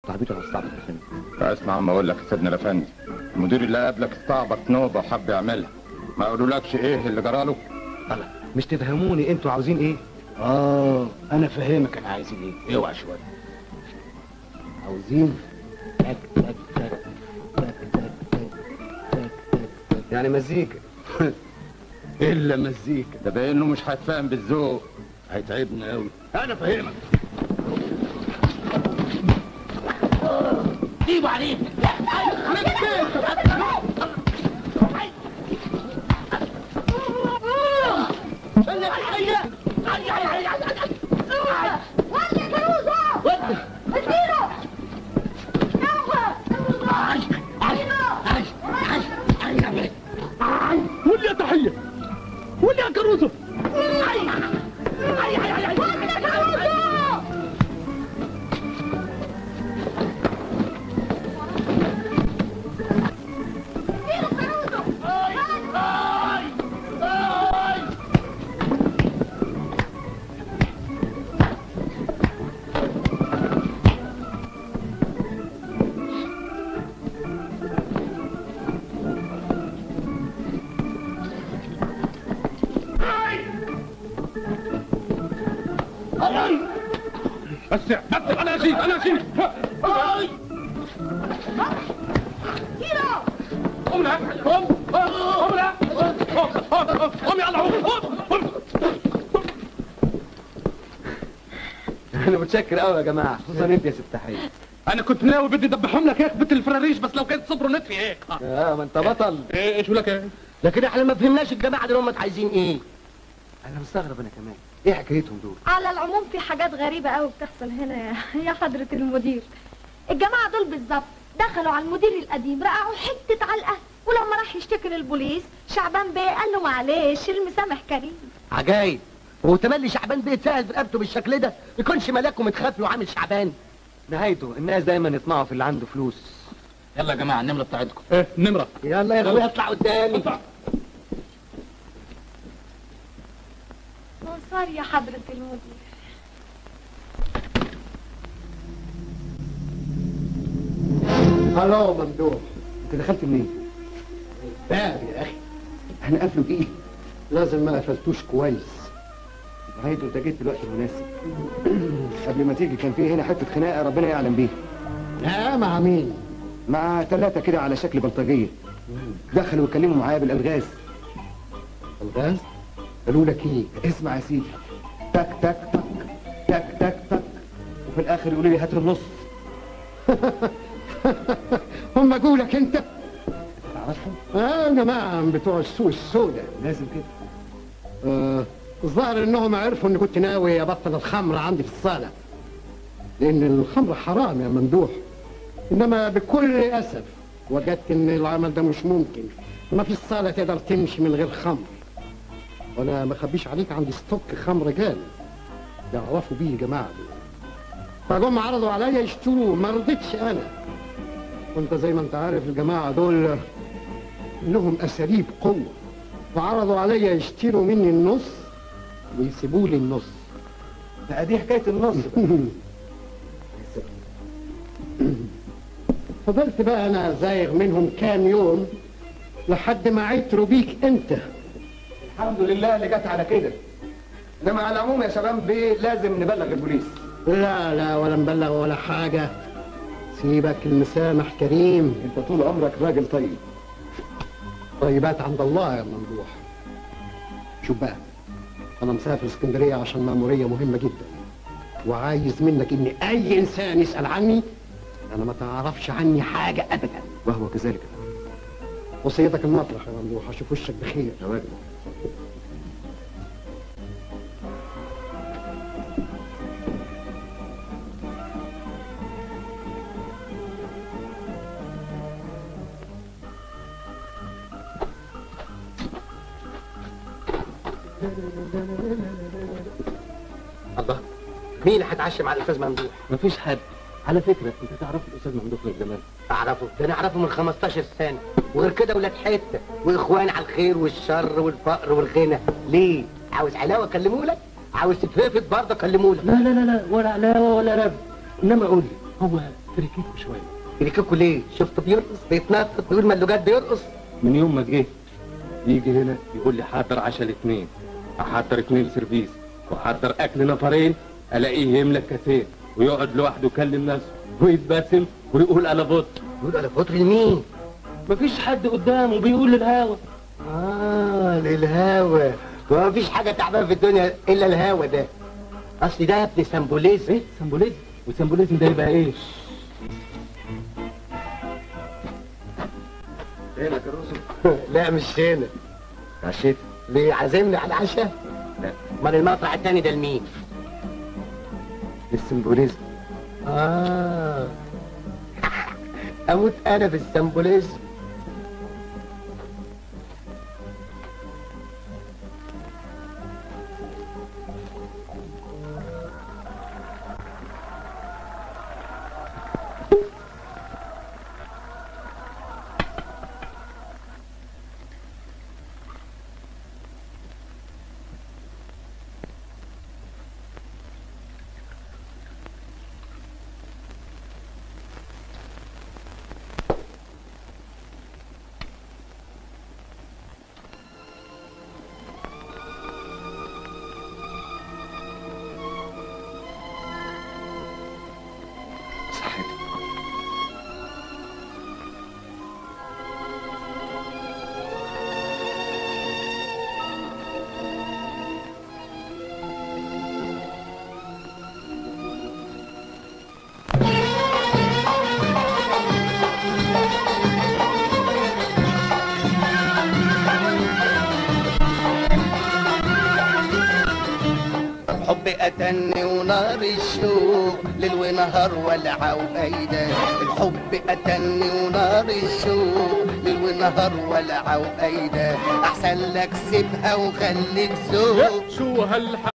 تعبيط ولا استعبط يا فندم اسمع عم اقول لك يا سيدنا الافندي المدير اللي قبلك استعبط نوبه وحب يعملها ما قالولكش ايه اللي جراله الله مش تفهموني انتوا عاوزين ايه اه انا فاهمك انا عايزين ايه اوعى شويه عاوزين تك تك تك تك تك تك تك تك تك يعني مزيكا الا مزيكا ده باين انه مش هيتفاهم بالذوق هيتعبنا قوي انا فاهمك سيبوا عليه ولي كروزة اديله ولي يا تحية ولي يا كروزة بس بس انا اشيل انا اشيل قوم لا قوم قوم لا قوم يلا قوم قوم انا متشكر قوي يا جماعه خصوصا انت يا ست حي انا كنت ناوي بدي ادبحهم لك هيك بنت الفراريش بس لو كانت صبروا نتفي هيك اه ما انت بطل ايه ايش لك ايه لكن احنا ما فهمناش الجماعه دول هم عايزين ايه انا مستغرب انا كمان ايه حكايتهم دول على العموم في حاجات غريبة قوي بتحصل هنا يا- يا حضرة المدير الجماعة دول بالظبط دخلوا على المدير القديم رقعوا حتة علقة ولما راح يشتكي للبوليس شعبان بيه قال له معلش المسامح كريم عجايب هو تملي شعبان بيتسهل في رقبته بالشكل ده يكونش ملاكه متخفي وعامل شعبان نهايته الناس دايما يطمعوا في اللي عنده فلوس يلا يا جماعة النمرة بتاعتكم ايه النمره يلا يا اخويا اطلع قدامي صار يا حضرة المدير الو ممدوح انت دخلت منين باب يا اخي احنا قافله بايه لازم ما قفلتوش كويس نهايته انت جيت في الوقت المناسب قبل ما تيجي كان في هنا حته خناقه ربنا يعلم بيها لا مع مين مع ثلاثه كده على شكل بلطجيه دخلوا واتكلموا معايا بالالغاز الغاز قالوا لك ايه اسمع يا سيدي تك تك تك تك تك تك وفي الاخر يقولوا لي هات النص هم قولك انت تعرفهم اه يا جماعه بتوع السوق السوداء لازم كده آه، الظاهر انهم عرفوا اني كنت ناوي ابطل الخمر عندي في الصاله لان الخمر حرام يا ممدوح انما بكل اسف وجدت ان العمل ده مش ممكن ما في الصاله تقدر تمشي من غير خمر وانا ما اخبيش عليك عندي ستوك خمر جامد يعرفوا بيه الجماعه دول فجم عرضوا عليا يشتروه ما رضيتش انا وانت زي ما انت عارف الجماعه دول لهم اساليب قوه وعرضوا عليا يشتروا مني النص ويسيبوا لي النص بقى دي حكايه النص بقى. فضلت بقى انا زايغ منهم كام يوم لحد ما عيتروا بيك انت الحمد لله اللي جت على كده انما على العموم يا شباب بيه لازم نبلغ البوليس لا لا ولا مبلغ ولا حاجة سيبك المسامح كريم انت طول عمرك راجل طيب طيبات عند الله يا ممدوح شوف بقى انا مسافر اسكندرية عشان مأمورية مهمة جدا وعايز منك ان اي انسان يسأل عني انا ما تعرفش عني حاجة ابدا وهو كذلك وصيتك المطرح يا ممدوح اشوف وشك بخير يا راجل الله مين اللي هتعشى مع الاستاذ ممدوح مفيش حد على فكره انت تعرف الاستاذ ممدوح من زمان اعرفه ده انا اعرفه من 15 سنه وغير كده ولاد حته واخوان على الخير والشر والفقر والغنى ليه عاوز علاوه اكلمه لك عاوز تترفد برضه اكلمه لك لا لا لا لا ولا علاوه ولا رب انما قول لي هو تركيكوا شويه يركبكوا ليه؟ شفته بيرقص بيتنطط بيقول ملوجات بيرقص من يوم ما جه يجي هنا يقول لي حضر عشاء الاثنين احضر اثنين سيرفيس واحضر اكل نفرين الاقيه يملى كاسين ويقعد لوحده يكلم نفسه ويتبسم ويقول انا بط بيقول على فطر لمين؟ مفيش حد قدامه بيقول للهوا اه للهوا ما فيش حاجه تعبان في الدنيا الا الهوا ده اصل ده يا ابني سمبوليزم ايه سمبوليزم والسمبوليزم ده يبقى ايه هنا كروسو لا مش هنا عشيت ليه عازمني على العشاء؟ لا امال المقطع التاني ده لمين؟ السيمبوليزم اه اموت انا في السمبوليزم صحتك الحب قتلني ونار الشوق ليل ونهار ولعة وأيدة الحب قتلني ونار الشوق ليل ونهار ولعة وأيدة أحسن لك سيبها وخليك ذوق شو هالحق